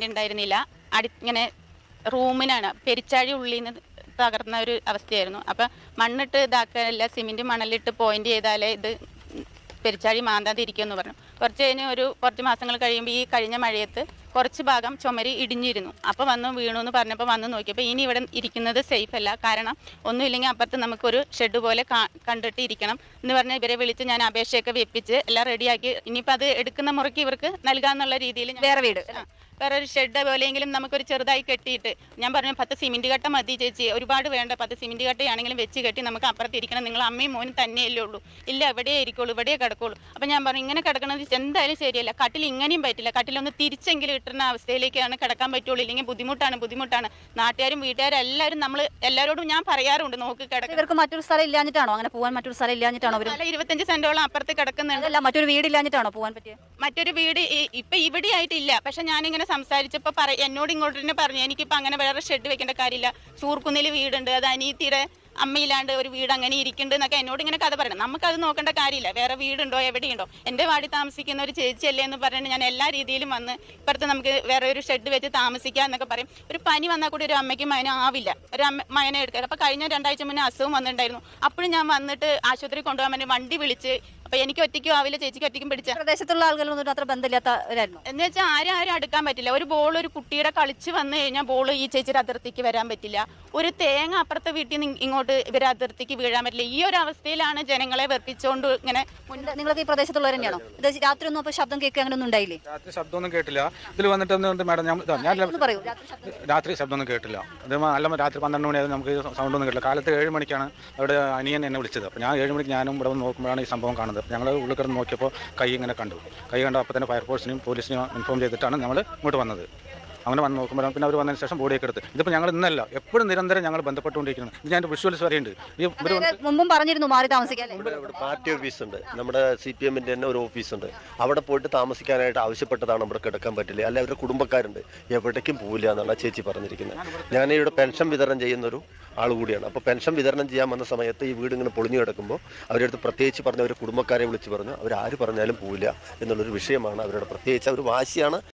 ഉണ്ടായിരുന്നില്ല അടി ഇങ്ങനെ റൂമിനാണ് പെരിച്ചാഴി ഉള്ളിൽ നിന്ന് തകർന്ന ഒരു അവസ്ഥയായിരുന്നു അപ്പം മണ്ണിട്ട് ഇതാക്കാനല്ല സിമെൻറ്റ് മണലിട്ട് പോയിന്റ് ചെയ്താലേ ഇത് പെരിച്ചാഴി മാന്താതിരിക്കുമെന്ന് പറഞ്ഞു കുറച്ച് കഴിഞ്ഞ് ഒരു കുറച്ച് മാസങ്ങൾ കഴിയുമ്പോൾ ഈ കഴിഞ്ഞ മഴയത്ത് കുറച്ച് ഭാഗം ചുമരി ഇടിഞ്ഞിരുന്നു അപ്പോൾ വന്ന് വീണു എന്ന് പറഞ്ഞപ്പോൾ വന്ന് നോക്കിയപ്പോൾ ഇനി ഇവിടെ ഇരിക്കുന്നത് സേഫ് അല്ല കാരണം ഒന്നുമില്ലെങ്കിൽ അപ്പുറത്ത് നമുക്കൊരു ഷെഡ് പോലെ കാ- കണ്ടിട്ട് ഇരിക്കണം എന്ന് പറഞ്ഞ് ഇവരെ വിളിച്ച് ഞാൻ അപേക്ഷയൊക്കെ വെപ്പിച്ച് എല്ലാം റെഡിയാക്കി ഇനിയിപ്പോൾ അത് എടുക്കുന്ന മുറയ്ക്ക് ഇവർക്ക് നൽകാന്നുള്ള രീതിയിൽ ഞാൻ- വേറെ വീട് ആ, വേറെ ഒരു ഷെഡ് പോലെയെങ്കിലും നമുക്കൊരു ചെറുതായി കെട്ടിയിട്ട് ഞാൻ പറഞ്ഞു പത്ത് സിമെന്റ് കട്ട മതി ചേച്ചി ഒരുപാട് വേണ്ട പത്ത് സിമെന്റ് കട്ടയാണെങ്കിലും വെച്ച് കെട്ടി നമുക്ക് അപ്പുറത്ത് ഇരിക്കണം നിങ്ങൾ അമ്മയും മോനും തന്നെയല്ലേ ഉള്ളൂ ഇല്ല എവിടെയേ ഇരിക്കുള്ളൂ ഇവിടെയേ കിടക്കുള്ളൂ അപ്പം ഞാൻ പറഞ്ഞു ഇങ്ങനെ കിടക്കണത് എന്തായാലും ശരിയല്ല കട്ടിൽ ഇങ്ങനെയും പറ്റില്ല കട്ടിലൊന്ന് തിരിച്ചെങ്കിലും ഇട്ടുന്ന അവസ്ഥയിലേക്കാണ് കിടക്കാൻ പറ്റുള്ളൂ ഇല്ലെങ്കിൽ ബുദ്ധിമുട്ടാണ് ബുദ്ധിമുട്ടാണ് നാട്ടുകാരും വീട്ടുകാരും എല്ലാവരും നമ്മൾ എല്ലാവരോടും ഞാൻ പറയാറുണ്ട് നോക്ക് കിടക്കണം ഇവർക്ക് മറ്റൊരു സ്ഥലം ഇല്ലാഞ്ഞിട്ടാണോ അങ്ങനെ പോകാൻ മറ്റൊരു സ്ഥലം ഇല്ലാഞ്ഞിട്ടാണോ അവർ സ്ഥലം ഇരുപത്തഞ്ച് സെന്റോളം അപ്പുറത്ത് കിടക്കുന്നുണ്ട് അതല്ല മറ്റൊരു വീട് ഇല്ലാഞ്ഞിട്ടാണോ പോകാൻ പറ്റിയത് മറ്റൊരു വീട് ഈ- ഇപ്പൊ ഇവിടെ ആയിട്ടില്ല പക്ഷെ ഞാനിങ്ങനെ സംസാരിച്ചപ്പോ പറ എന്നോട് ഇങ്ങോട്ട് തന്നെ പറഞ്ഞു എനിക്കിപ്പോ അങ്ങനെ വേറെ ഷെഡ് വെക്കേണ്ട കാര്യമില്ല ചൂർക്കുന്നിൽ വീടുണ്ട് അത് അനീത്തിയുടെ അമ്മയില്ലാണ്ട് ഒരു വീട് അങ്ങനെ ഇരിക്കുന്നുണ്ട് എന്നൊക്കെ എന്നോട് ഇങ്ങനെ കഥ പറയണം നമുക്കത് നോക്കേണ്ട കാര്യമില്ല വേറെ വീടുണ്ടോ എവിടെയുണ്ടോ എൻ്റെ വാടി താമസിക്കുന്ന ഒരു ചേച്ചിയല്ലേ എന്ന് പറഞ്ഞിട്ട് ഞാൻ എല്ലാ രീതിയിലും വന്ന് ഇപ്പുറത്ത് നമുക്ക് വേറെ ഒരു ഷെഡ് വെച്ച് താമസിക്കാം എന്നൊക്കെ പറയും ഒരു പനി വന്നാൽ കൂടി ഒരു അമ്മയ്ക്കും മകനും ആവില്ല ഒരു അമ്മ മകനെ എടുക്കുക അപ്പോൾ കഴിഞ്ഞ രണ്ടാഴ്ച മുന്നേ അസുഖം വന്നിട്ടുണ്ടായിരുന്നു അപ്പോഴും ഞാൻ വന്നിട്ട് ആശുപത്രി കൊണ്ടുപോകാൻ വേണ്ടി വണ്ടി വിളിച്ച് അപ്പോൾ എനിക്ക് ഒറ്റയ്ക്കും ആവില്ല ചേച്ചിക്ക് ഒറ്റയ്ക്കും പിടിച്ച പ്രദേശത്തുള്ള ആളുകളൊന്നും അത്ര ബന്ധമില്ലാത്തവരായിരുന്നു എന്ന് വെച്ചാൽ ആരും ആരും അടുക്കാൻ പറ്റില്ല ഒരു ബോൾ ഒരു കുട്ടിയുടെ കളിച്ച് വന്നു കഴിഞ്ഞാൽ ബോൾ ഈ ചേച്ചിയുടെ അതിർത്തിക്ക് വരാൻ പറ്റില്ല ഒരു തേങ്ങ അപ്പുറത്തെ വീട്ടിൽ നിന്ന് ഇങ്ങോട്ട് ഇവരെ അതിർത്തിക്ക് വീഴാൻ പറ്റില്ല ഈ ഒരു അവസ്ഥയിലാണ് ജനങ്ങളെ വെറുപ്പിച്ചുകൊണ്ട് ഇങ്ങനെ മുൻ- എന്താ- നിങ്ങളൊക്കെ ഈ പ്രദേശത്തുള്ളവർ തന്നെയാണോ ഇത് രാത്രി ഒന്നും അപ്പോൾ ശബ്ദം കേൾക്കുക അങ്ങനെ ഒന്നും ഉണ്ടായില്ലേ രാത്രി ശബ്ദമൊന്നും കേട്ടില്ല ഇതിൽ വന്നിട്ട് എന്തുകൊണ്ട് മാഡം ഞാൻ ഇതാ, ഞാൻ ഒന്ന് പറയൂ രാത്രി ശബ്ദം രാത്രി ശബ്ദമൊന്നും കേട്ടില്ല ഇത് നല്ല രാത്രി പന്ത്രണ്ട് മണിയായത് നമുക്ക് സൗണ്ട് ഒന്നും കേട്ടില്ല കാലത്ത് ഏഴ് മണിക്കാണ് അവിടെ അനിയൻ എന്നെ വിളിച്ചത് അപ്പോൾ ഞാൻ ഏഴ് മണിക്ക് ഞാനും ഇവിടെ വന്ന് നോക്കുമ്പോഴാണ് ഈ സംഭവം കാണുന്നത് ഞങ്ങൾ ഉള്ളിൽ കിടന്ന് നോക്കിയപ്പോൾ കൈ ഇങ്ങനെ കണ്ടു കൈ കണ്ടു അപ്പോൾ തന്നെ ഫയർഫോഴ്സിനെയും പോലീസിനെയും ഇൻഫോം ചെയ്തിട്ടാണ് നമ്മൾ ഇങ്ങോട്ട് വന്നത് അങ്ങനെ വന്ന് നോക്കുമ്പോഴാണ് പിന്നെ അവർ വന്നതിന് ശേഷം ബോഡിയൊക്കെ എടുത്ത് ഇതിപ്പോൾ ഞങ്ങൾ ഇന്നല്ല എപ്പോഴും നിരന്തരം ഞങ്ങൾ ബന്ധപ്പെട്ടുകൊണ്ടിരിക്കുന്നത് ഇത് ഞാൻ വിഷ്വൽസ് വരെയുണ്ട് ഈ ഇവർ അതായത് മുമ്പും പറഞ്ഞിരുന്നു മാറി താമസിക്കാൻ അല്ലേ? ഇവിടെ പാർട്ടി ഓഫീസുണ്ട് നമ്മുടെ സി പി എമ്മിൻ്റെ തന്നെ ഒരു ഓഫീസുണ്ട് അവിടെ പോയിട്ട് താമസിക്കാനായിട്ട് ആവശ്യപ്പെട്ടതാണ് ഇവിടെ കിടക്കാൻ പറ്റില്ല അല്ലെ അവരുടെ കുടുംബക്കാരുണ്ട് എവിടേക്കും പോവില്ല എന്നാണ് ആ ചേച്ചി പറഞ്ഞിരിക്കുന്നത് ഞാൻ ഇവിടെ പെൻഷൻ വിതരണം ചെയ്യുന്ന ഒരു ആൾ കൂടിയാണ് അപ്പോൾ പെൻഷൻ വിതരണം ചെയ്യാൻ വന്ന സമയത്ത് ഈ വീട് ഇങ്ങനെ പൊളിഞ്ഞു കിടക്കുമ്പോൾ അവരുടെ അടുത്ത് പ്രത്യേകിച്ച് പറഞ്ഞ അവരുടെ കുടുംബക്കാരെ വിളിച്ച് പറഞ്ഞു അവർ ആര് പറഞ്ഞാലും പോവില്ല എന്നുള്ളൊരു വിഷയമാണ് അവരുടെ പ്രത്യേകിച്ച് അവർ വാശിയാണ്